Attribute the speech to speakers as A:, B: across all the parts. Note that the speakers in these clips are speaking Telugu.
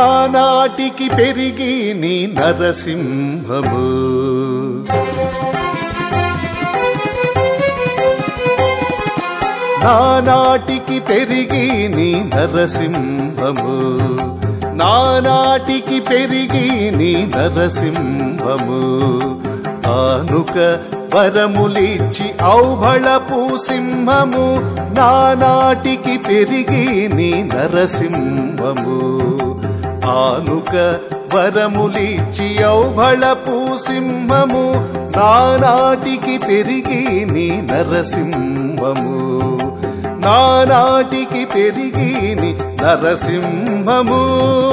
A: నానాటికి పెరిగి నీ నరసింహము నానాటికి పెరిగి నీ నరసింహము నానాటికి పెరిగి నీ నరసింహము ఆనుక వరములిచ్చి ఔభళపు సింహము నానాటికి పెరిగి నీ నరసింహము ఆనుక వరములిచ్చి ఔభళపు సింహము నానాటికి పెరిగి నీ నరసింహము నానాటికి పెరిగి నీ నరసింహము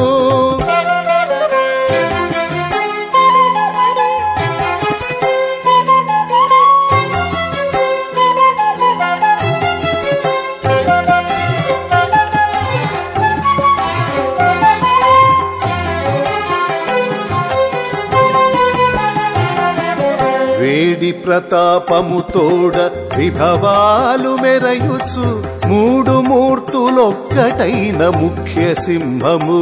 A: వేడి ప్రతాపము తోడ విభవాలు మెరయుచు మూడు మూర్తులొక్కటైన ముఖ్య సింహము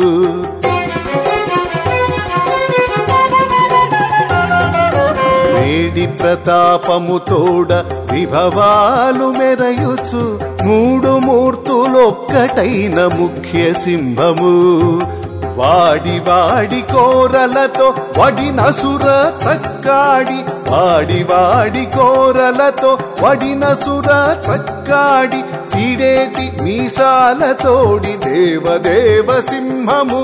A: వేడి ప్రతాపము తోడ విభవాలు మెరయుచు మూడు మూర్తులొక్కటైన ముఖ్య సింహము వాడి వాడి కోరలతో వడినసుర చక్కాడి వాడి వాడి కోరలతో వడినసుర చక్కాడి తీడేటి మీసాలతోడి దేవదేవ సింహము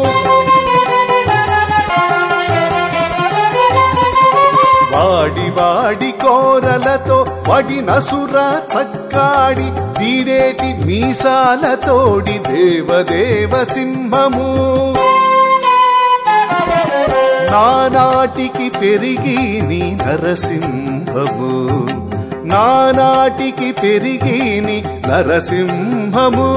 A: వాడి వాడి కోరలతో వడినసుర చక్కాడి తీడేటి మీసాలతోడి దేవదేవ సింహము నానాటికి పెరిగి నీ నరసింహము నానాటికి పెరిగి నీ నరసింహము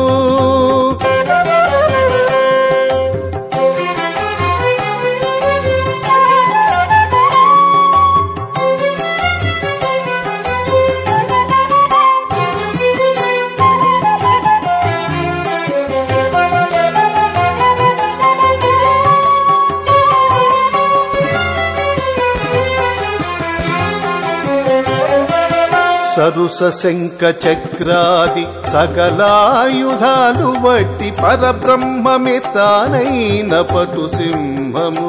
A: సరుస శంఖ చక్రాది సకలాయుధాలు వట్టి పరబ్రహ్మమే తానైన పటు సింహము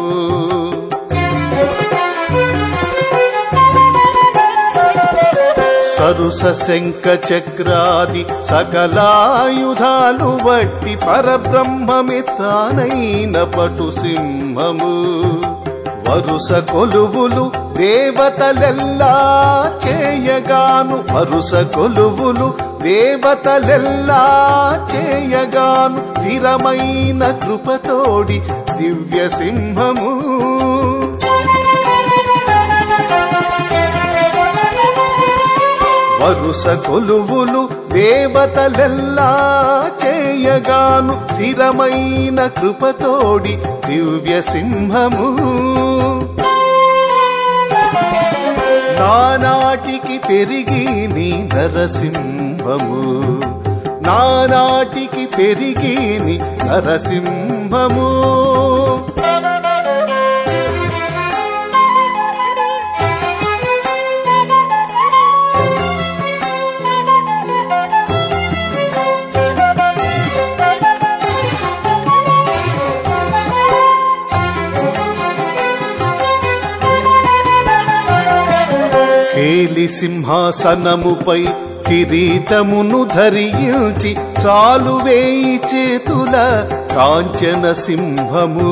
A: సరుస శంఖ చక్రాది సకలాయుధాలు వట్టి పరబ్రహ్మమే తానైన పటు సింహము వరుస కొలువులు దేవతలెల్లా చేయగాను వరుస కొలువులు దేవతలెల్లా చేయగాను స్థిరమైన కృపతోడి దివ్య సింహము వరుస కొలువులు దేవతలెల్లా చేయగాను స్థిరమైన కృపతోడి దివ్య సింహము నానాటికి పెరిగి నీ నరసింహము నానాటికి పెరిగి నీ నరసింహము కేలి సింహాసనముపై కిరీటమును ధరించి చాలు వేయి చేతుల కాంచన సింహము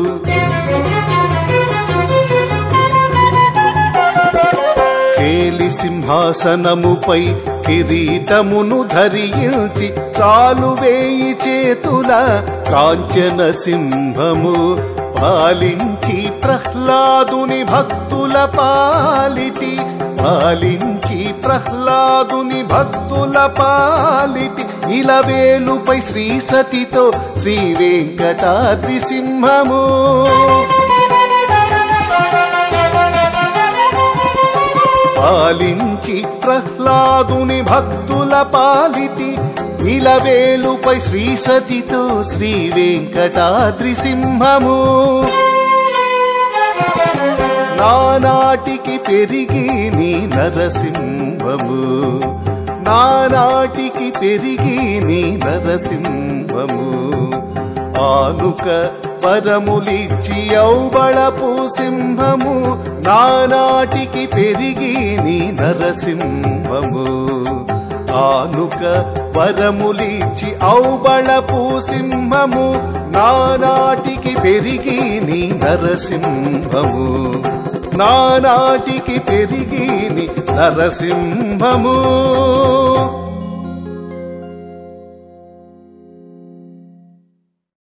A: కేలి సింహాసనముపై కిరీటమును ధరించి చాలు వేయి చేతుల కాంచన సింహము పాలించి ప్రహ్లాదుని భక్తుల పాలిటి పాలించి ప్రహ్లాదుని భక్తుల పాలిటి ఇలవేలుపై శ్రీ సతితో శ్రీ వెంకటాద్రి సింహము పాలించి ప్రహ్లాదుని భక్తుల పాలిటి ఇలవేలుపై శ్రీ సతితో శ్రీ వెంకటాద్రి సింహము నానాటికి పెరిగి నీ నరసింహము నానాటికి పెరిగి నీ నరసింహము ఆనుక వరములిచ్చి ఔబళపు సింహము నానాటికి పెరిగి నీ నరసింహము ఆనుక వరములిచ్చి ఔబళపు సింహము నానాటికి పెరిగి నీ నరసింహము నానాటికి పెరిగి నీ నరసింహము